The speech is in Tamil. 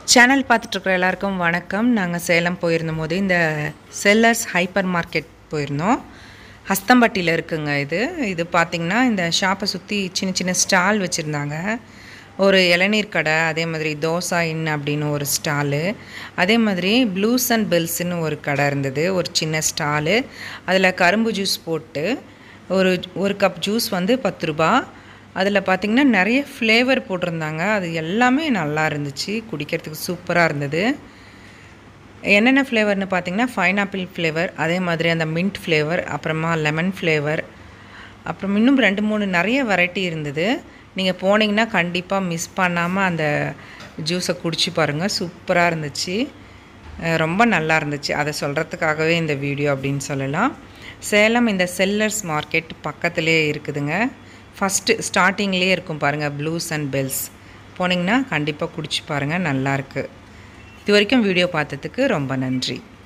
சேனல் பார்த்துட்ருக்குற எல்லாருக்கும் வணக்கம் நாங்கள் சேலம் போயிருந்த போது இந்த செல்லர்ஸ் ஹைப்பர் மார்க்கெட் போயிருந்தோம் ஹஸ்தம்பட்டியில் இருக்குங்க இது இது பார்த்திங்கன்னா இந்த ஷாப்பை சுற்றி சின்ன சின்ன ஸ்டால் வச்சுருந்தாங்க ஒரு இளநீர் கடை அதே மாதிரி தோசா இன் அப்படின்னு ஒரு ஸ்டாலு அதே மாதிரி ப்ளூஸ் அண்ட் பெல்ஸ்னு ஒரு கடை இருந்தது ஒரு சின்ன ஸ்டாலு அதில் கரும்பு ஜூஸ் போட்டு ஒரு ஒரு கப் ஜூஸ் வந்து பத்து ரூபா அதில் பார்த்திங்கன்னா நிறைய ஃப்ளேவர் போட்டிருந்தாங்க அது எல்லாமே நல்லா இருந்துச்சு குடிக்கிறதுக்கு சூப்பராக இருந்தது என்னென்ன ஃப்ளேவர்னு பார்த்தீங்கன்னா பைனாப்பிள் ஃப்ளேவர் அதே மாதிரி அந்த மின்ட் ஃப்ளேவர் அப்புறமா லெமன் ஃப்ளேவர் அப்புறம் இன்னும் ரெண்டு மூணு நிறைய வெரைட்டி இருந்தது நீங்கள் போனீங்கன்னா கண்டிப்பாக மிஸ் பண்ணாமல் அந்த ஜூஸை குடிச்சு பாருங்கள் சூப்பராக இருந்துச்சு அஹ் ரொம்ப நல்லா இருந்துச்சு அதை சொல்கிறதுக்காகவே இந்த வீடியோ அப்படின்னு சொல்லலாம் சேலம் இந்த செல்லர்ஸ் மார்க்கெட் பக்கத்துலேயே இருக்குதுங்க ஃபஸ்ட்டு ஸ்டார்டிங்லேயே இருக்கும் பாருங்கள் ப்ளூஸ் அண்ட் பெல்ஸ் போனீங்கன்னா கண்டிப்பாக குடிச்சு பாருங்கள் நல்லாயிருக்கு இது வரைக்கும் வீடியோ பார்த்ததுக்கு ரொம்ப நன்றி